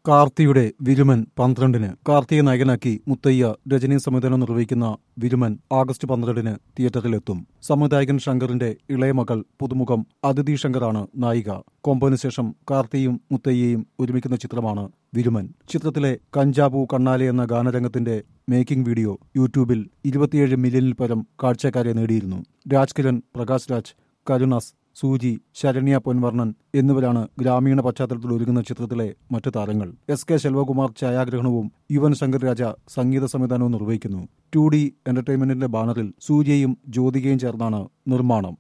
കാർത്തിയുടെ വിരുമൻ പന്ത്രണ്ടിന് കാർത്തിയെ നായകനാക്കി മുത്തയ്യ രജനി സംവിധാനം നിർവഹിക്കുന്ന വിരുമൻ ആഗസ്റ്റ് പന്ത്രണ്ടിന് തിയേറ്ററിലെത്തും സംവിധായകൻ ശങ്കറിന്റെ ഇളയ മകൾ പുതുമുഖം അതിഥി ശങ്കറാണ് നായിക കോമ്പോന് ശേഷം കാർത്തിയും മുത്തയ്യയും ഒരുമിക്കുന്ന ചിത്രമാണ് വിരുമൻ ചിത്രത്തിലെ കഞ്ചാബു കണ്ണാലെ എന്ന ഗാനരംഗത്തിന്റെ മേക്കിംഗ് വീഡിയോ യൂട്യൂബിൽ ഇരുപത്തിയേഴ് മില്യണിൽ പരം കാഴ്ചക്കാരെ നേടിയിരുന്നു രാജ് കിരൺ പ്രകാശ് രാജ് കരുണാസ് സൂചി ശരണ്യ പൊൻവർണ്ണൻ എന്നിവരാണ് ഗ്രാമീണ പശ്ചാത്തലത്തിൽ ഒരുങ്ങുന്ന ചിത്രത്തിലെ മറ്റു താരങ്ങൾ എസ് കെ ശെൽവകുമാർ ഛായാഗ്രഹണവും യുവൻ ശങ്കർ രാജ സംഗീത സംവിധാനവും നിർവഹിക്കുന്നു ടു ഡി എന്റർടൈൻമെന്റിന്റെ ബാനറിൽ സൂര്യയും ജ്യോതികയും ചേർന്നാണ് നിർമ്മാണം